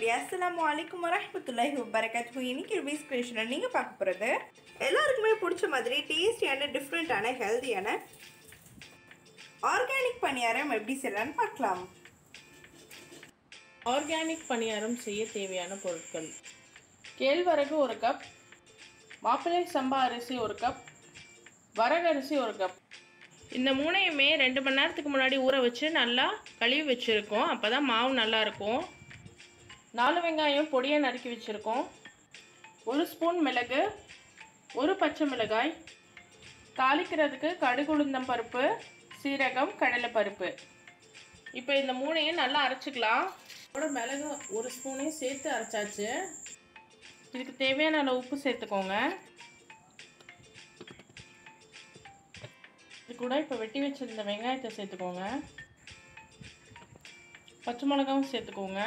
என்னுடைய அஸ்ஸலாமு அலைக்கும் வரஹ்மத்துல்லாஹி வபரகாத்துஹு இன்னைக்கு ரிவைஸ் கிரியேஷனில் நீங்கள் பார்க்க போகிறது எல்லாருக்குமே பிடிச்ச மாதிரி டேஸ்டியான டிஃப்ரெண்ட்டான ஹெல்த்தியான ஆர்கானிக் பணியாரம் எப்படி செய்யலான்னு பார்க்கலாம் ஆர்கானிக் பணியாரம் செய்ய தேவையான பொருட்கள் கேழ்வரகு ஒரு கப் மாப்பிள்ளை சம்பா அரிசி ஒரு கப் வரகரிசி ஒரு கப் இந்த மூணையுமே ரெண்டு மணி நேரத்துக்கு முன்னாடி ஊற வச்சு நல்லா கழுவி வச்சுருக்கோம் அப்போ தான் மாவு நல்லா இருக்கும் நாலு வெங்காயம் பொடியை நறுக்கி வச்சுருக்கோம் ஒரு ஸ்பூன் மிளகு ஒரு பச்சை மிளகாய் தாளிக்கிறதுக்கு கடுகு உளுந்தம் பருப்பு சீரகம் கடலை பருப்பு இப்போ இந்த மூணையும் நல்லா அரைச்சிக்கலாம் இதோட மிளகு ஒரு ஸ்பூனையும் சேர்த்து அரைச்சாச்சு இதுக்கு தேவையான அளவு உப்பு சேர்த்துக்கோங்க இது கூட இப்போ வெட்டி வச்சிருந்த வெங்காயத்தை சேர்த்துக்கோங்க பச்சை மிளகாவும் சேர்த்துக்கோங்க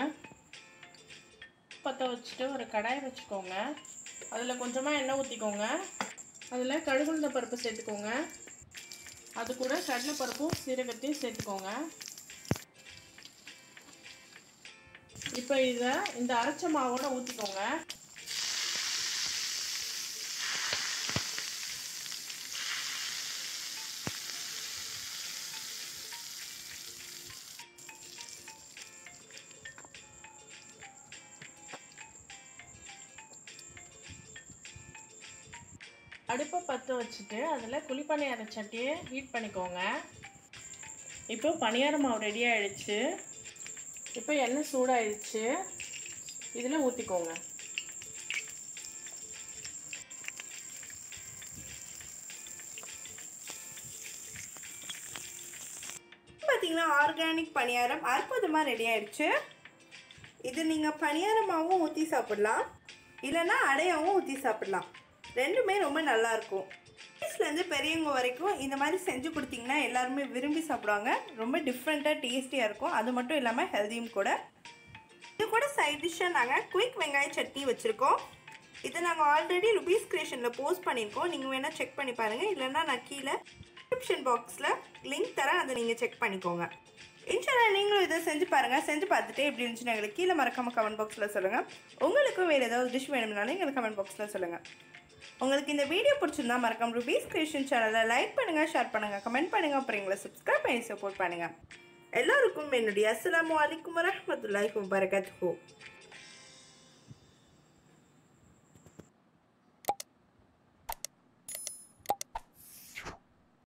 பற்ற வச்சுட்டு ஒரு கடாயை வச்சுக்கோங்க அதில் கொஞ்சமாக எண்ணெய் ஊற்றிக்கோங்க அதில் கடுகுந்த பருப்பு சேர்த்துக்கோங்க அது கூட கடலைப்பருப்பும் சீரகத்தையும் சேர்த்துக்கோங்க இப்போ இதை இந்த அரைச்ச மாவோட ஊற்றிக்கோங்க அடுப்பை பற்ற வச்சுட்டு அதில் குழிப்பணியார சட்டியை ஹீட் பண்ணிக்கோங்க இப்போ பணியார மாவு ரெடி ஆயிடுச்சு இப்போ எண்ணெய் சூடாயிடுச்சு இதில் ஊற்றிக்கோங்க பார்த்தீங்கன்னா ஆர்கானிக் பணியாரம் அற்புதமாக ரெடி ஆயிடுச்சு இது நீங்கள் பணியாரமாகவும் ஊற்றி சாப்பிடலாம் இல்லைன்னா அடையாகவும் ஊற்றி சாப்பிடலாம் ரெண்டுமே ரொம்ப நல்லாயிருக்கும் வயசுலேருந்து பெரியவங்க வரைக்கும் இந்த மாதிரி செஞ்சு கொடுத்தீங்கன்னா எல்லாருமே விரும்பி சாப்பிடுவாங்க ரொம்ப டிஃப்ரெண்ட்டாக டேஸ்டியாக இருக்கும் அது மட்டும் இல்லாமல் ஹெல்த்தியும் கூட இது கூட சைட் டிஷ்ஷாக நாங்கள் குயிக் வெங்காய சட்னி வச்சுருக்கோம் இதை நாங்கள் ஆல்ரெடி ருபீஸ் கிரியேஷனில் போஸ்ட் பண்ணியிருக்கோம் நீங்கள் வேணால் செக் பண்ணி பாருங்கள் இல்லைன்னா நான் கீழே டிஸ்கிரிப்ஷன் பாக்ஸில் லிங்க் தரேன் அதை நீங்கள் செக் பண்ணிக்கோங்க இன்ஷால்லா நீங்களும் இதை செஞ்சு பாருங்கள் செஞ்சு பார்த்துட்டு எப்படி இருந்துச்சுன்னு எங்களுக்கு கீழே மறக்காமல் கமெண்ட் பாக்ஸில் சொல்லுங்கள் உங்களுக்கும் வேறு ஏதாவது டிஷ் வேணும்னாலும் எங்களுக்கு கமெண்ட் பாக்ஸில் சொல்லுங்கள் உங்களுக்கு இந்த வீடியோ பிடிச்சிருந்தா மறக்காம ருபீஸ் கிரியேஷன் சேனலை லைக் பண்ணுங்கள் ஷேர் பண்ணுங்கள் கமெண்ட் பண்ணுங்கள் அப்புறம் எங்களை சப்ஸ்கிரைப் பண்ணி சப்போர்ட் பண்ணுங்கள் எல்லாருக்கும் என்னுடைய அஸ்ஸலாமு அலைக்கும் வரஹ்மத்துல்லாஹி வபரகாத்துஹு